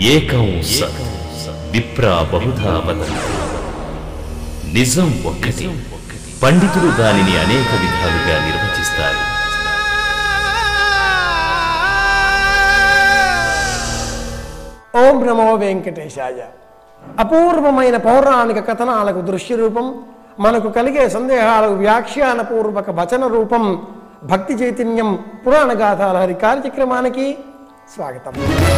ఏకం సత్ విప్రా బహుధా వదంతి నిజం ఒక్కటి పండితులు దానిని అనేక విధాలుగా నిర్వచిస్తారు ఓం నమో వెంకటేశాయ అపూర్వమైన పౌరాణిక కథనాలకు దృశ్య రూపం మనకు కలిగే సందేహాలకు వ్యాఖ్యానపూర్వక వచన రూపం భక్తి చైతన్యం పురాణ గాథాల హరి కార్యక్రమానికి స్వాగతం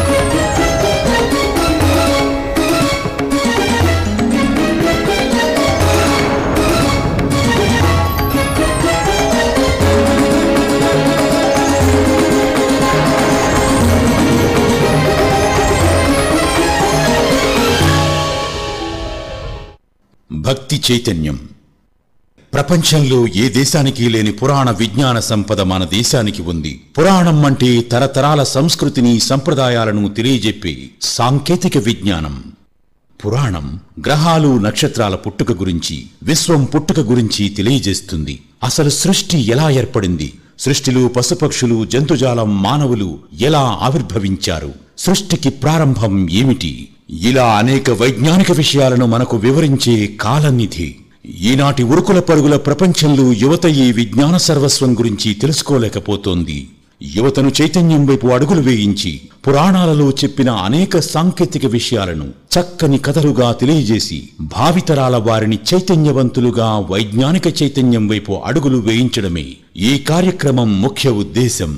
భక్తి చైతన్యం ప్రపంచంలో ఏ దేశానికి లేని పురాణ విజ్ఞాన సంపద మన దేశానికి ఉంది పురాణం అంటే తరతరాల సంస్కృతిని సంప్రదాయాలను తెలియజెప్పే సాంకేతిక విజ్ఞానం పురాణం గ్రహాలు నక్షత్రాల పుట్టుక గురించి విశ్వం పుట్టుక గురించి తెలియజేస్తుంది అసలు సృష్టి ఎలా ఏర్పడింది సృష్టిలో పశుపక్షులు జంతుజాలం మానవులు ఎలా ఆవిర్భవించారు సృష్టికి ప్రారంభం ఏమిటి ఇలా అనేక వైజ్ఞానిక విషయాలను మనకు వివరించే కాలనిధి ఈనాటి ఉరుకుల పరుగుల ప్రపంచంలో యువత ఈ విజ్ఞాన సర్వస్వం గురించి తెలుసుకోలేకపోతోంది యువతను చైతన్యం వైపు అడుగులు వేయించి పురాణాలలో చెప్పిన అనేక సాంకేతిక విషయాలను చక్కని కథలుగా తెలియజేసి భావితరాల వారిని చైతన్యవంతులుగా వైజ్ఞానిక చైతన్యం వైపు అడుగులు వేయించడమే ఈ కార్యక్రమం ముఖ్య ఉద్దేశం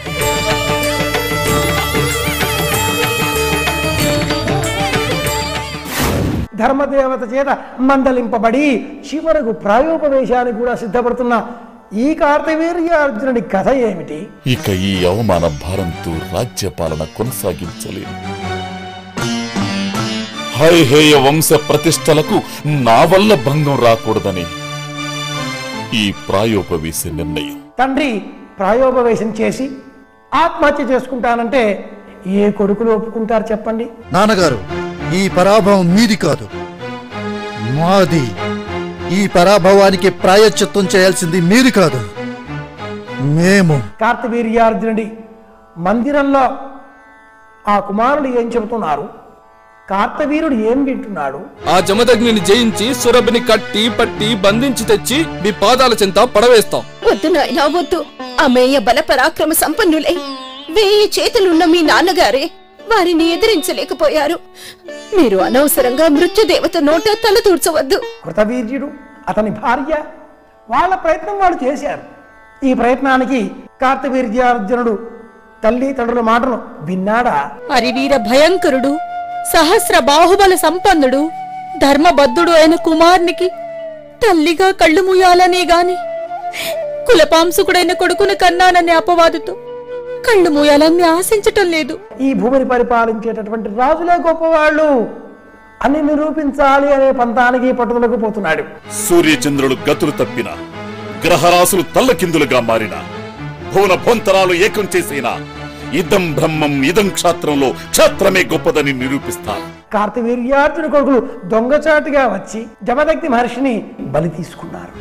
ధర్మదేవత చేత మందలింపబడి చివరకు ప్రాయోపవేశానికి కూడా సిద్ధపడుతున్న ఈ కార్తవీర్యార్జునుడి కథ ఏమిటి ఇక ఈ అవమాన భారంతో రాజ్యపాలన కొనసాగించలేను హైహేయ వంశ ప్రతిష్టలకు నా వల్ల భంగం రాకూడదని ఈ ప్రాయోపవేశ నిర్ణయం తండ్రి ప్రాయోపవేశం చేసి ఆత్మహత్య చేసుకుంటానంటే ఏ కొడుకులు ఒప్పుకుంటారు చెప్పండి నాన్నగారు ఈ పరాభవం మీది కాదు మాది ఈ పరాభవానికి ప్రాయశ్చిత్తం చేయాల్సింది మీరు కాదు మేము కార్తవీర్యార్జునుడి మందిరంలో ఆ కుమారుడు ఏం చెబుతున్నారు కార్తవీరుడు ఏం వింటున్నాడు ఆ జమదగ్నిని జయించి సురభిని కట్టి పట్టి బంధించి తెచ్చి మీ పాదాల చెంత పడవేస్తాం వద్దు నాయనా వద్దు అమేయ బల పరాక్రమ సంపన్నులై వేయి చేతులున్న మీ నాన్నగారే వారిని ఎదిరించలేకపోయారు మీరు అనవసరంగా మృత్యుదేవత నోట తల తూర్చవద్దు కృతవీర్యుడు అతని భార్య వాళ్ళ ప్రయత్నం వాళ్ళు చేశారు ఈ ప్రయత్నానికి కార్తవీర్యార్జునుడు తల్లి తండ్రుల మాటను విన్నాడా హరివీర భయంకరుడు సహస్ర బాహుబల సంపన్నుడు ధర్మబద్ధుడు అయిన కుమార్నికి తల్లిగా కళ్ళు మూయాలనే గాని కులపాంసుకుడైన కొడుకును కన్నాననే అపవాదుతో కళ్ళు మూయాలని ఆశించటం లేదు ఈ భూమిని పరిపాలించేటటువంటి రాజులే గొప్పవాళ్ళు అని నిరూపించాలి అనే పంతానికి పట్టుదలకు పోతున్నాడు సూర్యచంద్రులు గతులు తప్పిన గ్రహరాశులు తల్లకిందులుగా మారిన భువన భోంతరాలు ఏకం చేసిన ఇదం బ్రహ్మం ఇదం క్షాత్రంలో క్షాత్రమే గొప్పదని నిరూపిస్తాను కార్తవీర్యార్జున కొడుకులు దొంగచాటుగా వచ్చి జమదగ్ని మహర్షిని బలి తీసుకున్నారు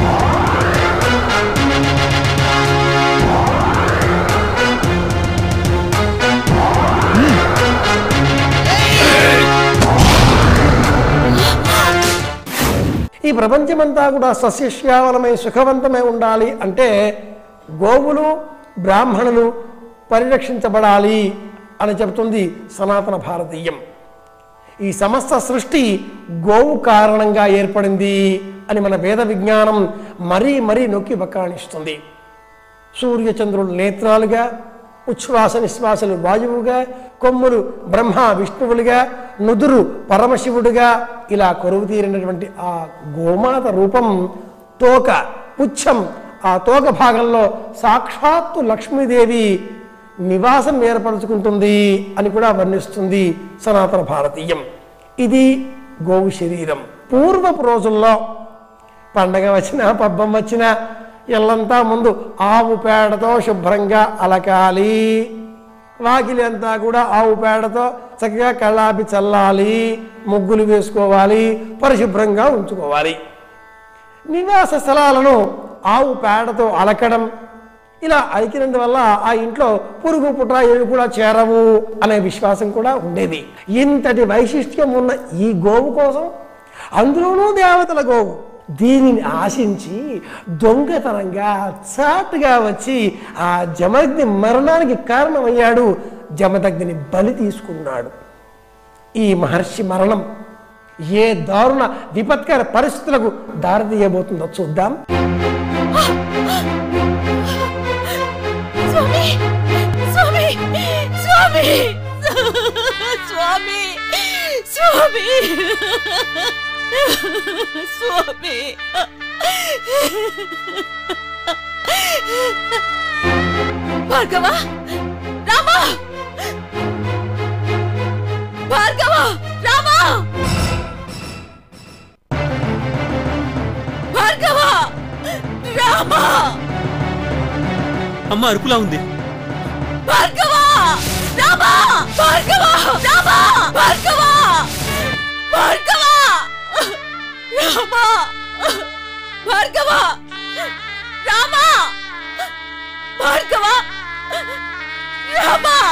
ఈ ప్రపంచమంతా కూడా సస్యశ్యామలమై సుఖవంతమై ఉండాలి అంటే గోవులు బ్రాహ్మణులు పరిరక్షించబడాలి అని చెబుతుంది సనాతన భారతీయం ఈ సమస్త సృష్టి గోవు కారణంగా ఏర్పడింది అని మన వేద విజ్ఞానం మరీ మరీ నొక్కి బకాణిస్తుంది సూర్యచంద్రులు నేత్రాలుగా ఉచ్ఛ్వాస నిశ్వాసలు వాయువుగా కొమ్ములు బ్రహ్మ విష్ణువులుగా నుదురు పరమశివుడుగా ఇలా కొరువు తీరినటువంటి ఆ గోమాత రూపం తోక పుచ్చం ఆ తోక భాగంలో సాక్షాత్తు లక్ష్మీదేవి నివాసం ఏర్పరచుకుంటుంది అని కూడా వర్ణిస్తుంది సనాతన భారతీయం ఇది గోవు శరీరం పూర్వపు రోజుల్లో పండగ వచ్చినా పబ్బం వచ్చినా ఇల్లంతా ముందు ఆవు పేడతో శుభ్రంగా అలకాలి వాకిలి అంతా కూడా ఆవు పేడతో చక్కగా కళ్ళాపి చల్లాలి ముగ్గులు వేసుకోవాలి పరిశుభ్రంగా ఉంచుకోవాలి నివాస స్థలాలను ఆవు పేడతో అలకడం ఇలా అలికినందువల్ల ఆ ఇంట్లో పురుగు పుట్ర ఏవి కూడా చేరవు అనే విశ్వాసం కూడా ఉండేది ఇంతటి వైశిష్ట్యం ఉన్న ఈ గోవు కోసం అందులోనూ దేవతల గోవు దీనిని ఆశించి దొంగతనంగా చాటుగా వచ్చి ఆ జమదగ్ని మరణానికి కారణమయ్యాడు జమదగ్ని బలి తీసుకున్నాడు ఈ మహర్షి మరణం ఏ దారుణ విపత్కర పరిస్థితులకు దారితీయబోతుందో చూద్దాం స్వామి స్వామి స్వామి స్వామి స్వామి స్వామి భార్గవ రామా భార్గవ రామా భార్గవ రామా అమ్మ అరుపులా ఉంది భార్గవ రామా భార్గవ రామా భార్గవ భార్గవ రామా భార్గవ రామా భార్గవ రామా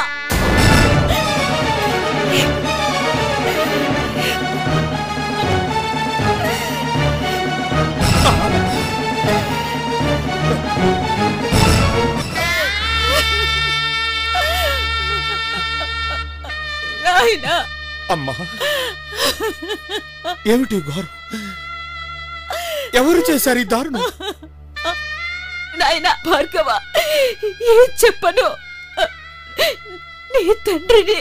నాయనా అమ్మా ఏమిటి ఘోరం ఎవరు చేశారు ఈ దారుణం నాయనా భార్గవ ఏం చెప్పను నీ తండ్రిని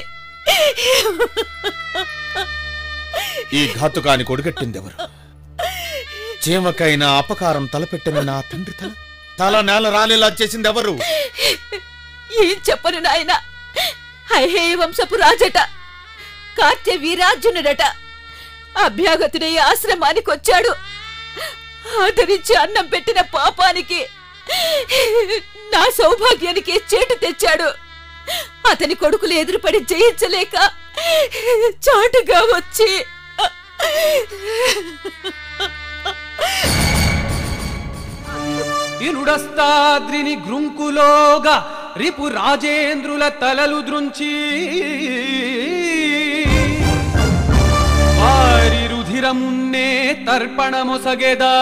ఈ ఘాతుకాని కొడుగట్టింది ఎవరు చీమకైనా అపకారం తలపెట్టిన నా తండ్రి తల తల నేల రాలేలా చేసింది ఎవరు ఏం చెప్పను నాయన హైహే వంశపు రాజట కార్తె వీరార్జునుడట అభ్యాగతుడై ఆశ్రమానికి వచ్చాడు ఆదరించి అన్నం పెట్టిన పాపానికి నా సౌభాగ్యానికి చేటు తెచ్చాడు అతని కొడుకులు ఎదురుపడి జయించలేక చాటుగా వచ్చి ఇనుడస్తాద్రిని గ్రుంకులోగా రిపు రాజేంద్రుల తలలు దృంచి వారి రుధిరమున్నే తర్పణమొసగెదా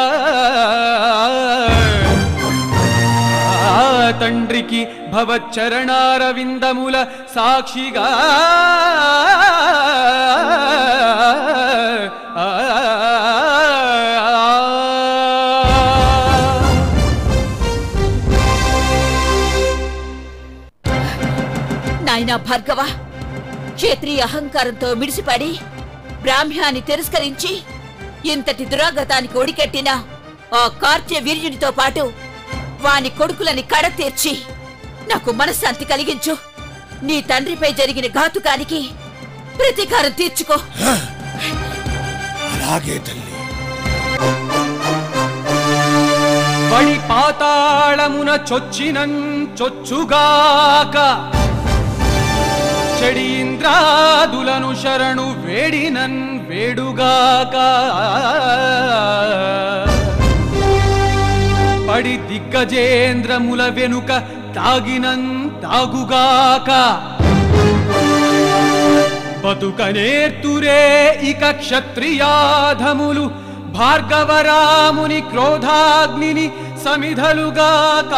ఆ తండ్రికి భవచ్చరణారవిందముల సాక్షిగా నాయనా భార్గవ క్షేత్రీయ అహంకారంతో మిడిసిపడి బ్రాహ్మ్యాన్ని తిరస్కరించి ఇంతటి దురాగతానికి ఒడికెట్టిన ఆ కార్త్య వీర్యునితో పాటు వాని కొడుకులని కడతీర్చి నాకు మనశ్శాంతి కలిగించు నీ తండ్రిపై జరిగిన ఘాతుకానికి ప్రతీకారం తీర్చుకో అలాగే తల్లి వడి పాతాళమున చొచ్చినం చొచ్చుగాక చెడి ఇంద్రాదులను శరణు వేడినన్ వేడుగాక పడి దిగ్గజేంద్రముల వెనుక తాగినన్ తాగుగాక బతుకనేర్తురే ఇక క్షత్రియాధములు భార్గవరాముని క్రోధాగ్నిని సమిధలుగాక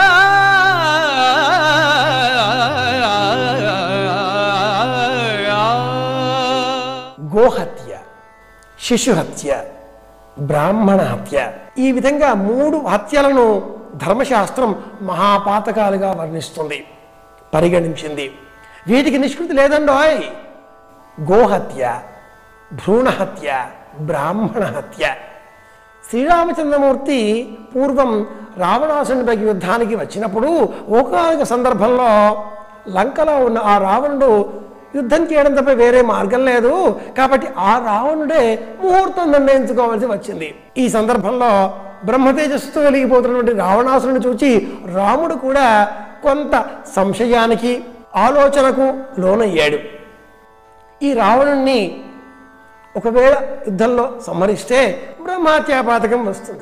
గోహత్య శిశుహత్య బ్రాహ్మణ హత్య ఈ విధంగా మూడు హత్యలను ధర్మశాస్త్రం మహాపాతకాలుగా వర్ణిస్తుంది పరిగణించింది వీటికి నిష్కృతి లేదండోయ్ గోహత్య భ్రూణహత్య బ్రాహ్మణ హత్య శ్రీరామచంద్రమూర్తి పూర్వం రావణాసునిపై యుద్ధానికి వచ్చినప్పుడు ఒకనొక సందర్భంలో లంకలో ఉన్న ఆ రావణుడు యుద్ధం చేయడం తప్ప వేరే మార్గం లేదు కాబట్టి ఆ రావణుడే ముహూర్తం నిర్ణయించుకోవాల్సి వచ్చింది ఈ సందర్భంలో బ్రహ్మతేజస్సుతో వెలిగిపోతున్నటువంటి రావణాసురుని చూచి రాముడు కూడా కొంత సంశయానికి ఆలోచనకు లోనయ్యాడు ఈ రావణుణ్ణి ఒకవేళ యుద్ధంలో సంహరిస్తే బ్రహ్మహత్యా పాతకం వస్తుంది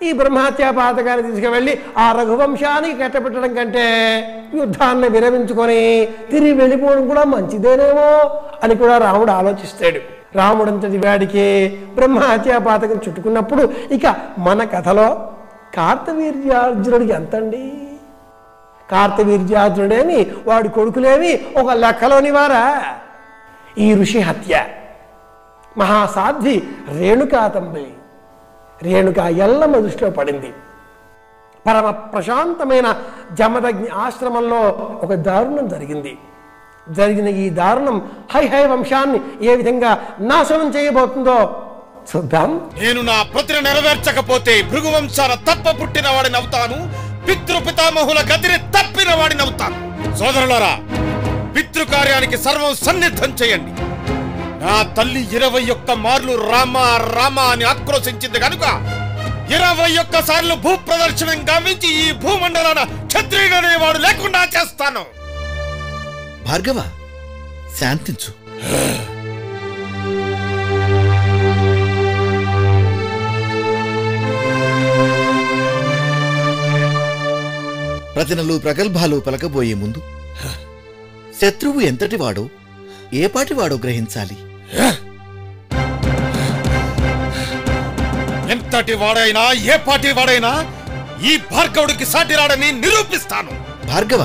ఈ బ్రహ్మహత్యా పాతకాన్ని తీసుకువెళ్ళి ఆ రఘువంశానికి కట్టబెట్టడం కంటే యుద్ధాన్ని విరమించుకొని తిరిగి వెళ్ళిపోవడం కూడా మంచిదేనేమో అని కూడా రాముడు ఆలోచిస్తాడు రాముడంతటి వాడికి బ్రహ్మహత్యా పాతకం చుట్టుకున్నప్పుడు ఇక మన కథలో కార్తవీర్యార్జునుడికి ఎంతండి కార్తవీర్యార్జునుడేమి వాడి కొడుకులేమి ఒక లెక్కలోని వారా ఈ ఋషి హత్య మహాసాధ్వి రేణుకా తంబి రేణుకా ఎల్లమ్మ దృష్టిలో పడింది పరమ ప్రశాంతమైన జమదగ్ని ఆశ్రమంలో ఒక దారుణం జరిగింది జరిగిన ఈ దారుణం హై హై వంశాన్ని ఏ విధంగా నాశనం చేయబోతుందో చూద్దాం నేను నా ప్రతిన నెరవేర్చకపోతే భృగువంశాల తప్ప పుట్టిన వాడిని అవుతాను పితృపితామహుల గతిని తప్పిన వాడిని అవుతాను సోదరులారా పితృకార్యానికి సర్వం సన్నిద్ధం చేయండి నా తల్లి ఇరవై ఒక్క మార్లు రామ రామ అని ఆక్రోశించింది కనుక ఇరవై ఒక్క సార్లు భూ ప్రదర్శనం గావించి ఈ భూమండలాన క్షత్రియుడు అనేవాడు లేకుండా చేస్తాను భార్గవ శాంతించు ప్రతినలు ప్రగల్భాలు పలకబోయే ముందు శత్రువు ఎంతటి వాడో ఏపాటి వాడో గ్రహించాలి ఎంతటి వాడైనా ఏ పాటి వాడైనా ఈ భార్గవుడికి సాటి రాడని నిరూపిస్తాను భార్గవ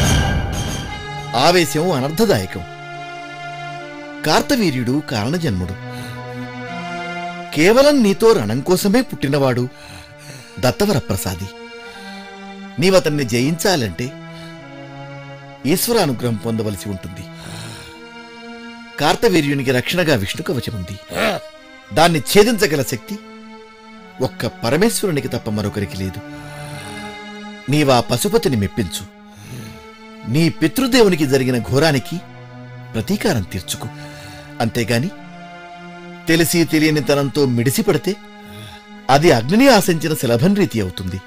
ఆవేశం అనర్థదాయకం కార్తవీర్యుడు కారణజన్ముడు కేవలం నీతో రణం కోసమే పుట్టినవాడు దత్తవరప్రసాది నీవతన్ని జయించాలంటే ఈశ్వరానుగ్రహం పొందవలసి ఉంటుంది కార్తవీర్యునికి రక్షణగా విష్ణు కవచముంది దాన్ని ఛేదించగల శక్తి ఒక్క పరమేశ్వరునికి తప్ప మరొకరికి లేదు నీవా పశుపతిని మెప్పించు నీ పితృదేవునికి జరిగిన ఘోరానికి ప్రతీకారం తీర్చుకో అంతేగాని తెలిసి తెలియని తనంతో మిడిసిపడితే అది అగ్నిని ఆశించిన శలభన్ రీతి అవుతుంది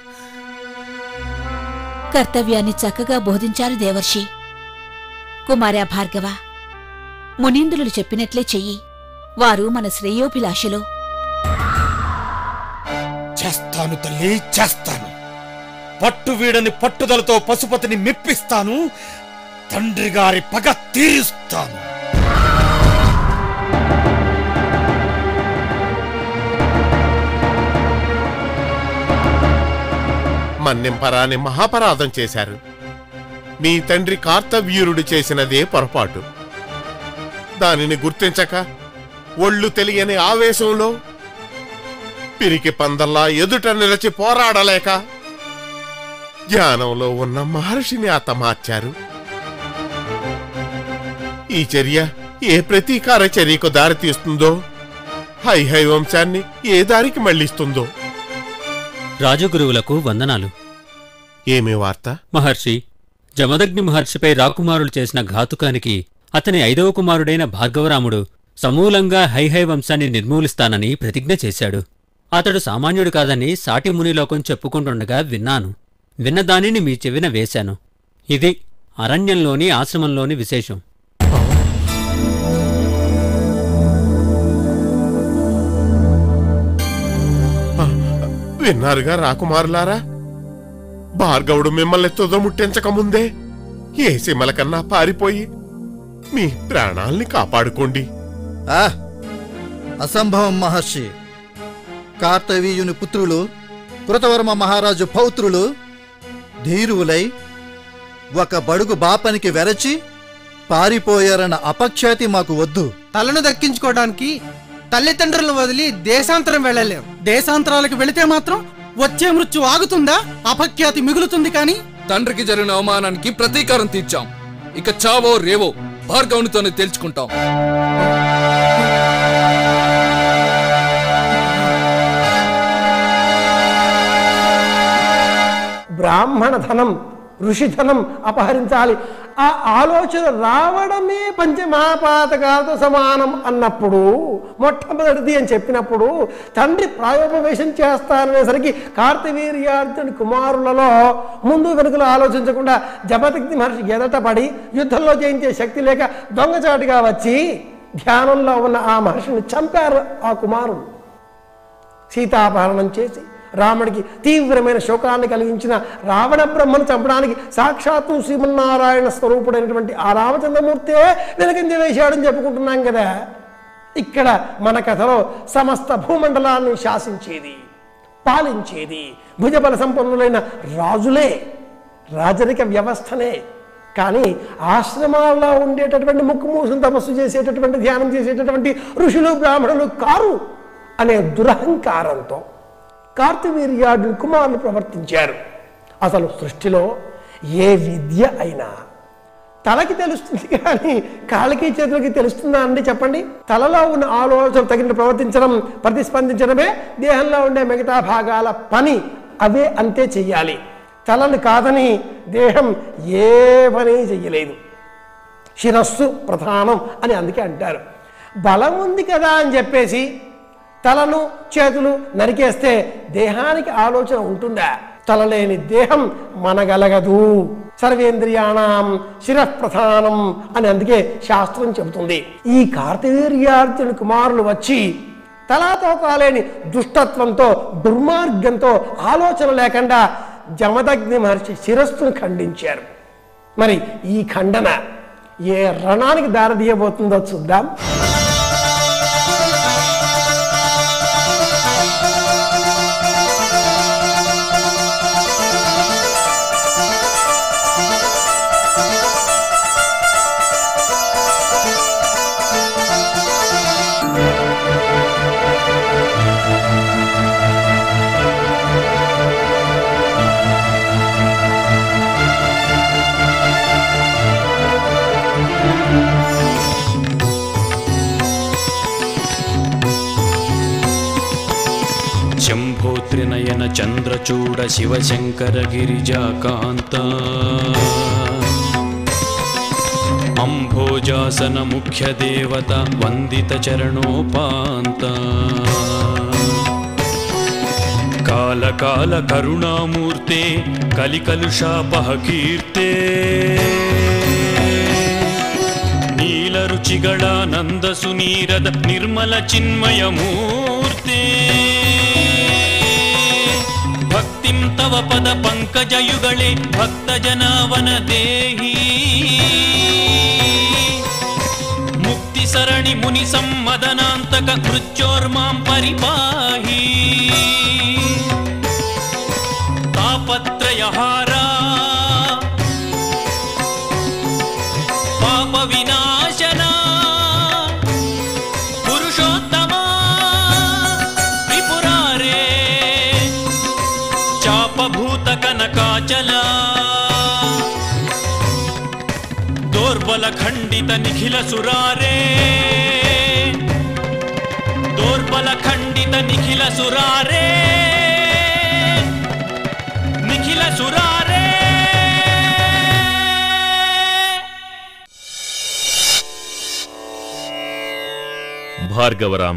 కర్తవ్యాన్ని చక్కగా బోధించారు దేవర్షి కుమారా భార్గవ మునీంద్రులు చెప్పినట్లే చెయ్యి వారు మన శ్రేయోభిలాషలో చేస్తాను తల్లి చేస్తాను పట్టు వీడని పట్టుదలతో పశుపతిని మెప్పిస్తాను తండ్రి గారి పగ తీరుస్తాను మన్నెంపరాని మహాపరాధం చేశారు మీ తండ్రి కార్తవీరుడు చేసినదే పొరపాటు దానిని గుర్తించక ఒళ్ళు తెలియని ఆవేశంలో పిరికి పందల్లా ఎదుట నిలిచి పోరాడలేక జ్ఞానంలో ఉన్న మహర్షిని అతమార్చారు ఈ చర్య ఏ ప్రతీకార చర్యకు దారితీస్తుందో హై హై వంశాన్ని ఏ దారికి మళ్లిస్తుందో రాజగురువులకు వందనాలు ఏమి వార్త మహర్షి జమదగ్ని మహర్షిపై రాకుమారులు చేసిన ఘాతుకానికి అతని ఐదవ కుమారుడైన భార్గవరాముడు సమూలంగా హైహై వంశాన్ని నిర్మూలిస్తానని ప్రతిజ్ఞ చేశాడు అతడు సామాన్యుడు కాదని సాటి మునిలోకం చెప్పుకుంటుండగా విన్నాను విన్నదానిని మీ చెవిన వేశాను ఇది అరణ్యంలోని ఆశ్రమంలోని విశేషం విన్నారుగా రాకుమారులారా భార్గవుడు మిమ్మల్ని తుదముట్టించక ముందే ఏ సిమల కన్నా పారిపోయి మీ ప్రాణాల్ని కాపాడుకోండి ఆ అసంభవం మహర్షి కార్తవీయుని పుత్రులు కృతవర్మ మహారాజు పౌత్రులు ధీరువులై ఒక బడుగు బాపనికి వెరచి పారిపోయారన్న అపఖ్యాతి మాకు వద్దు తలను దక్కించుకోవడానికి తల్లిదండ్రులను వదిలి దేశాంతరం వెళ్ళలేం దేశాంతరాలకు వెళితే మాత్రం వచ్చే మృత్యు ఆగుతుందా అపఖ్యాతి మిగులుతుంది కానీ తండ్రికి జరిగిన అవమానానికి ప్రతీకారం తీర్చాం ఇక చావో రేవో భార్గవునితోనే తేల్చుకుంటాం బ్రాహ్మణ ధనం ఋషిధనం అపహరించాలి ఆ ఆలోచన రావడమే పంచమహాపాతకాలతో సమానం అన్నప్పుడు మొట్టమొదటిది అని చెప్పినప్పుడు తండ్రి ప్రాయోపవేశం చేస్తాననేసరికి కార్తవీర్యార్జుని కుమారులలో ముందు వెనుకలు ఆలోచించకుండా జపదగ్ని మహర్షి ఎదట పడి యుద్ధంలో జయించే శక్తి లేక దొంగచాటుగా వచ్చి ధ్యానంలో ఉన్న ఆ మహర్షిని చంపారు ఆ కుమారుడు సీతాపహరణం చేసి రాముడికి తీవ్రమైన శోకాన్ని కలిగించిన రావణ బ్రహ్మను చంపడానికి సాక్షాత్తు శ్రీమన్నారాయణ స్వరూపుడైనటువంటి ఆ రామచంద్రమూర్తే వెనకంజ వేశాడని చెప్పుకుంటున్నాం కదా ఇక్కడ మన కథలో సమస్త భూమండలాన్ని శాసించేది పాలించేది భుజబల సంపన్నులైన రాజులే రాజరిక వ్యవస్థనే కానీ ఆశ్రమాల్లో ఉండేటటువంటి ముక్కు మూసును తపస్సు చేసేటటువంటి ధ్యానం చేసేటటువంటి ఋషులు బ్రాహ్మణులు కారు అనే దురహంకారంతో కార్తవీర్యాడు కుమారులు ప్రవర్తించారు అసలు సృష్టిలో ఏ విద్య అయినా తలకి తెలుస్తుంది కానీ కాళ్ళకి చేతులకి తెలుస్తుందా అండి చెప్పండి తలలో ఉన్న ఆలోచన తగిన ప్రవర్తించడం ప్రతిస్పందించడమే దేహంలో ఉండే మిగతా భాగాల పని అవే అంతే చెయ్యాలి తలని కాదని దేహం ఏ పని చెయ్యలేదు శిరస్సు ప్రధానం అని అందుకే అంటారు బలం ఉంది కదా అని చెప్పేసి తలను చేతులు నరికేస్తే దేహానికి ఆలోచన ఉంటుందా తలలేని దేహం మనగలగదు సర్వేంద్రియాణం శిరప్రధానం అని అందుకే శాస్త్రం చెబుతుంది ఈ కార్తవీర్యార్జున కుమారులు వచ్చి తలాతో కాలేని దుష్టత్వంతో దుర్మార్గంతో ఆలోచన లేకుండా జమదగ్ని మహర్షి శిరస్సును ఖండించారు మరి ఈ ఖండన ఏ రణానికి దారితీయబోతుందో చూద్దాం శంభోత్రినయన చంద్రచూడ శివశంకర గిరిజాకాంత అంభోజాసన ముఖ్య దేవత వందిత చరణోపాంత కాల కాల కరుణామూర్తే కలికలుషాపహ కీర్తే నీలరుచిಗಳಾನಂದ ಸುನೀರದ ನಿರ್ಮಲ ಚಿನ್ಮಯ ಮೂರ್ತೆ ಭಕ್ತಿಂ ತವ ಪದ ಪಂಕಜಯುಗಳೇ ಭಕ್ತ ಜನಾವನ ದೇಹಿ ಮುಕ್ತಿ ಸರಣಿ ಮುನಿ ಸಮ್ಮದನಾಂತಕ ಮೃತ್ಯೋರ್ಮಾಂ ಪರಿಪಾಹಿ ತಾಪತ್ರಯಹಾರಾ పాప వినాశన పురుషోత్తమ త్రిపురారే చాపభూత కనకాచల దోర్బల ఖండిత నిఖిల సురారే దోర్బల ఖండిత నిఖిల సురారే నిఖిల సురారే భార్గవరామ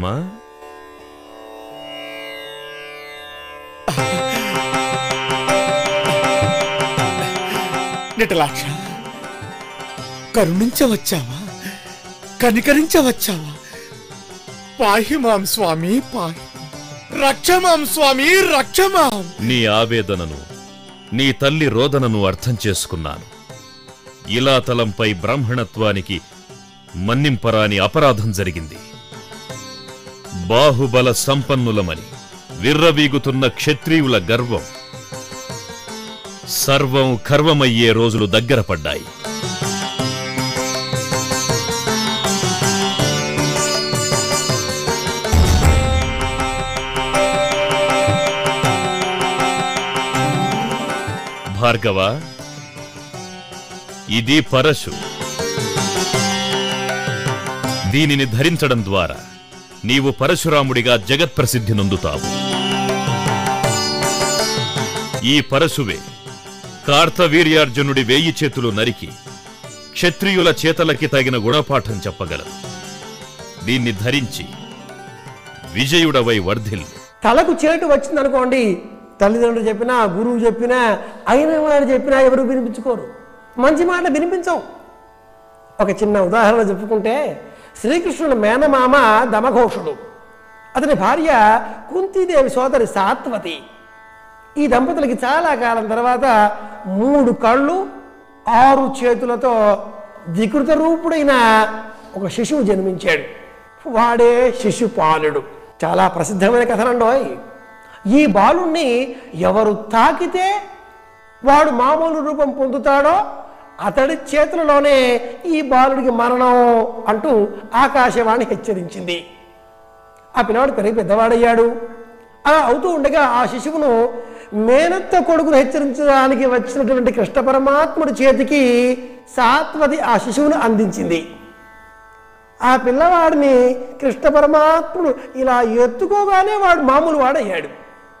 నిటలాక్ష కరుణించవచ్చావా కనికరించవచ్చావా పాహి మాం స్వామి పాహి రక్షమాం స్వామి రక్షమాం నీ ఆవేదనను నీ తల్లి రోదనను అర్థం చేసుకున్నాను ఇలా తలంపై బ్రాహ్మణత్వానికి మన్నింపరాని అపరాధం జరిగింది బాహుబల సంపన్నులమని విర్రవీగుతున్న క్షత్రియుల గర్వం సర్వం కర్వమయ్యే రోజులు దగ్గర పడ్డాయి భార్గవ ఇది పరశు దీనిని ధరించడం ద్వారా నీవు పరశురాముడిగా జగత్ప్రసిద్ధి నొందుతావు ఈ పరశువే కార్తవీర్యార్జునుడి వేయి చేతులు నరికి క్షత్రియుల చేతలకి తగిన గుణపాఠం చెప్పగలరు దీన్ని ధరించి విజయుడవై వర్ధిల్లు తలకు చేటు వచ్చిందనుకోండి తల్లిదండ్రులు చెప్పినా గురువు చెప్పినా అయిన వారు చెప్పినా ఎవరు వినిపించుకోరు మంచి మాట వినిపించవు ఒక చిన్న ఉదాహరణ చెప్పుకుంటే శ్రీకృష్ణుడు మేనమామ దమఘోషుడు అతని భార్య కుంతీదేవి సోదరి సాత్వతి ఈ దంపతులకి చాలా కాలం తర్వాత మూడు కళ్ళు ఆరు చేతులతో వికృత రూపుడైన ఒక శిశువు జన్మించాడు వాడే శిశుపాలుడు చాలా ప్రసిద్ధమైన కథనండోయ్ ఈ బాలుణ్ణి ఎవరు తాకితే వాడు మామూలు రూపం పొందుతాడో అతడి చేతులలోనే ఈ బాలుడికి మరణం అంటూ ఆకాశవాణి హెచ్చరించింది ఆ పిల్లవాడు పెరిగి పెద్దవాడయ్యాడు అలా అవుతూ ఉండగా ఆ శిశువును మేనత్త కొడుకును హెచ్చరించడానికి వచ్చినటువంటి కృష్ణ పరమాత్ముడి చేతికి సాత్వతి ఆ శిశువును అందించింది ఆ పిల్లవాడిని కృష్ణ పరమాత్ముడు ఇలా ఎత్తుకోగానే వాడు మామూలు వాడయ్యాడు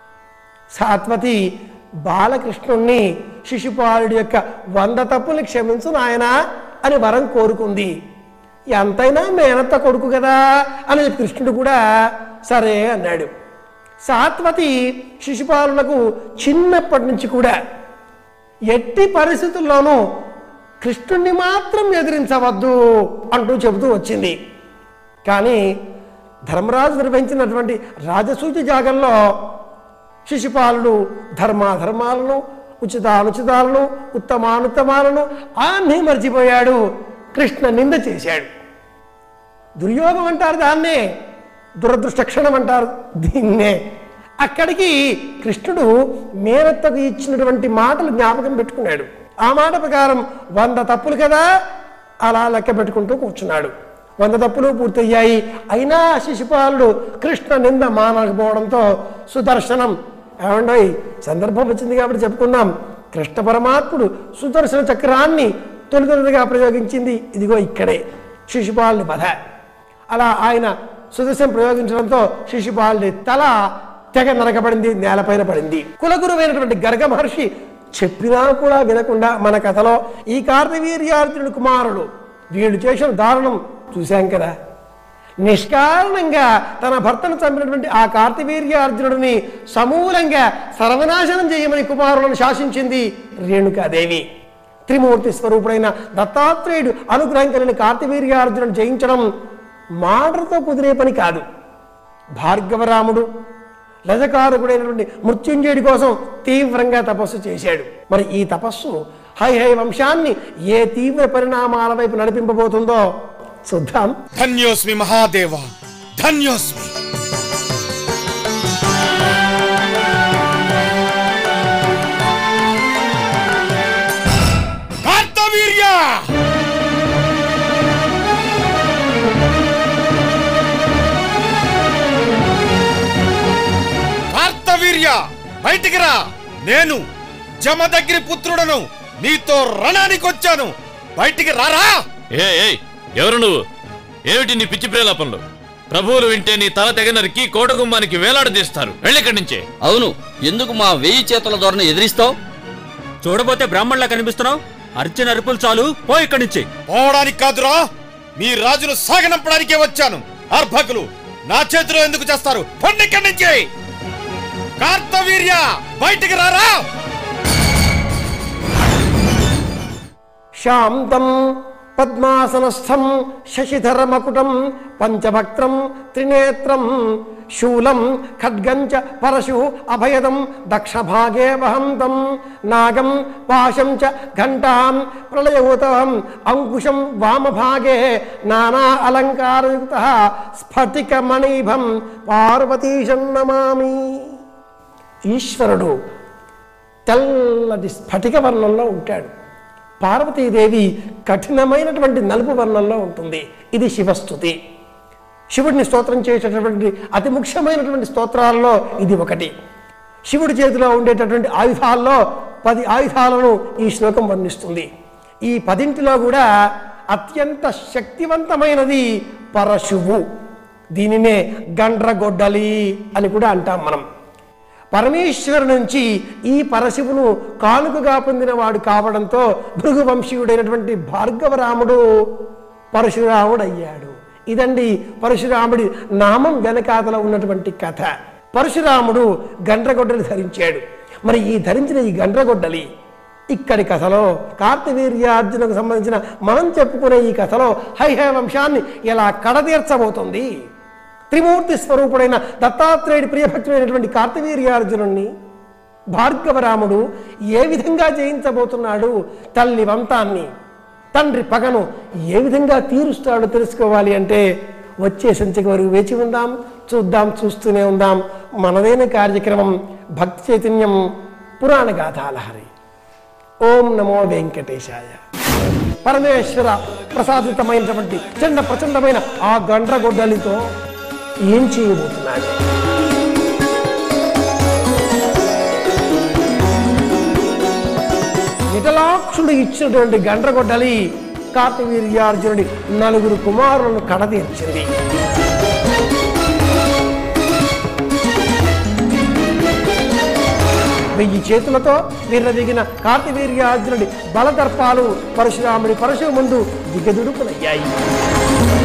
సాత్వతి బాలకృష్ణుణ్ణి శిశుపాలుడి యొక్క వంద తప్పుల్ని క్షమించు నాయనా అని వరం కోరుకుంది ఎంతైనా మేనత్త కొడుకు కదా అని కృష్ణుడు కూడా సరే అన్నాడు సాత్వతి శిశుపాలులకు చిన్నప్పటి నుంచి కూడా ఎట్టి పరిస్థితుల్లోనూ కృష్ణుణ్ణి మాత్రం ఎదిరించవద్దు అంటూ చెబుతూ వచ్చింది కానీ ధర్మరాజు నిర్వహించినటువంటి రాజసూచి జాగంలో శిశుపాలుడు ధర్మాధర్మాలను ఉచితానుచితాలను ఉత్తమానుత్తమాలను అన్నీ మర్చిపోయాడు కృష్ణ నింద చేశాడు దుర్యోగం అంటారు దాన్నే దురదృష్ట క్షణం అంటారు దీన్నే అక్కడికి కృష్ణుడు మేనత్తకు ఇచ్చినటువంటి మాటలు జ్ఞాపకం పెట్టుకున్నాడు ఆ మాట ప్రకారం వంద తప్పులు కదా అలా లెక్క పెట్టుకుంటూ కూర్చున్నాడు వంద తప్పులు పూర్తయ్యాయి అయినా శిశుపాలుడు కృష్ణ నింద మానకపోవడంతో సుదర్శనం ఏమండోయ్ సందర్భం వచ్చింది కాబట్టి చెప్పుకుందాం కృష్ణ పరమాత్ముడు సుదర్శన చక్రాన్ని తొలితొలిగా ప్రయోగించింది ఇదిగో ఇక్కడే శిశుపాలుని బధ అలా ఆయన సుదర్శనం ప్రయోగించడంతో శిశుపాలుని తల తెగ నరకబడింది నేలపైన పడింది కులగురువైనటువంటి గర్గ మహర్షి చెప్పినా కూడా వినకుండా మన కథలో ఈ కార్తవీర్యార్జునుడి కుమారుడు వీళ్ళు చేసిన దారుణం చూశాం కదా నిష్కారణంగా తన భర్తను చంపినటువంటి ఆ కార్తవీర్యార్జునుడిని సమూలంగా సర్వనాశనం చేయమని కుమారులను శాసించింది రేణుకాదేవి త్రిమూర్తి స్వరూపుడైన దత్తాత్రేయుడు అనుగ్రహం కలిగిన కార్తవీర్యార్జునుడు జయించడం మాటలతో కుదిరే పని కాదు భార్గవరాముడు లజకారకుడైనటువంటి మృత్యుంజయుడి కోసం తీవ్రంగా తపస్సు చేశాడు మరి ఈ తపస్సు హై హై వంశాన్ని ఏ తీవ్ర పరిణామాల వైపు నడిపింపబోతుందో చూద్దాం ధన్యోస్మి మహాదేవ ధన్యోస్మి కార్తవీర్య కార్తవీర్య బయటికి రా నేను జమదగ్రి పుత్రుడను నీతో రణానికి వచ్చాను బయటికి రారా ఏ ఏయ్ ఎవరు నువ్వు ఏమిటి నీ పిచ్చి ప్రేలాపనలు ప్రభువులు వింటే నీ తల తెగ నరికి కోటగుమ్మానికి వేలాడదీస్తారు వెళ్ళిక్కడి నుంచే అవును ఎందుకు మా వెయ్యి చేతుల ధోరణి ఎదిరిస్తావు చూడబోతే బ్రాహ్మణులా కనిపిస్తున్నావు అర్చన అరుపులు చాలు పో ఇక్కడి నుంచి పోవడానికి కాదురా మీ రాజును సాగనంపడానికే వచ్చాను అర్భకులు నా చేతిలో ఎందుకు చేస్తారు పొండి ఇక్కడి నుంచి కార్తవీర్య బయటికి రారా శాంతం పద్మాసనస్థం శశిధరమకుటం పంచభక్త్రం త్రినేత్రం శూలం ఖడ్గంచ పరశు అభయదం దక్షభాగే వహంతం నాగం పాశం చ ఘంటాం ప్రళయభూతం అంకుశం వామభాగే నానా అలంకారయుక్త స్ఫటికమణిభం పార్వతీశం నమామి ఈశ్వరుడు తెల్లటి స్ఫటిక వర్ణంలో ఉంటాడు పార్వతీదేవి కఠినమైనటువంటి నలుపు వర్ణంలో ఉంటుంది ఇది శివస్థుతి శివుడిని స్తోత్రం చేసేటటువంటి అతి ముఖ్యమైనటువంటి స్తోత్రాల్లో ఇది ఒకటి శివుడి చేతిలో ఉండేటటువంటి ఆయుధాల్లో పది ఆయుధాలను ఈ శ్లోకం వర్ణిస్తుంది ఈ పదింటిలో కూడా అత్యంత శక్తివంతమైనది పరశువు దీనినే గండ్రగొడ్డలి అని కూడా అంటాం మనం పరమేశ్వరు నుంచి ఈ పరశివును కానుకగా పొందినవాడు కావడంతో భృగువంశీయుడైనటువంటి భార్గవరాముడు పరశురాముడు అయ్యాడు ఇదండి పరశురాముడి నామం వెనకాతల ఉన్నటువంటి కథ పరశురాముడు గండ్రగొడ్డలి ధరించాడు మరి ఈ ధరించిన ఈ గండ్రగొడ్డలి ఇక్కడి కథలో కార్తవీర్యార్జునకు సంబంధించిన మనం చెప్పుకునే ఈ కథలో హైహ వంశాన్ని ఎలా కడతీర్చబోతుంది త్రిమూర్తి స్వరూపుడైన దత్తాత్రేయుడి ప్రియభక్తుడైనటువంటి కార్తవీర్యార్జునుణ్ణి భార్గవరాముడు ఏ విధంగా జయించబోతున్నాడు తల్లి వంతాన్ని తండ్రి పగను ఏ విధంగా తీరుస్తాడో తెలుసుకోవాలి అంటే వచ్చే సంచిక వరకు వేచి ఉందాం చూద్దాం చూస్తూనే ఉందాం మనదైన కార్యక్రమం భక్తి చైతన్యం పురాణ గాథాలహరి ఓం నమో వెంకటేశాయ పరమేశ్వర ప్రసాదితమైనటువంటి చండ ప్రచండమైన ఆ గండ్రగొడ్డలితో ఏం చేయబోతున్నాడు విఠలాక్షుడు ఇచ్చినటువంటి గండ్రగొడ్డలి కార్తవీర్యార్జునుడి నలుగురు కుమారులను కడతీర్చింది వెయ్యి చేతులతో విర్రదిగిన కార్తవీర్యార్జునుడి బలదర్పాలు పరశురాముడి పరశువు ముందు దిగదుడుకునయ్యాయి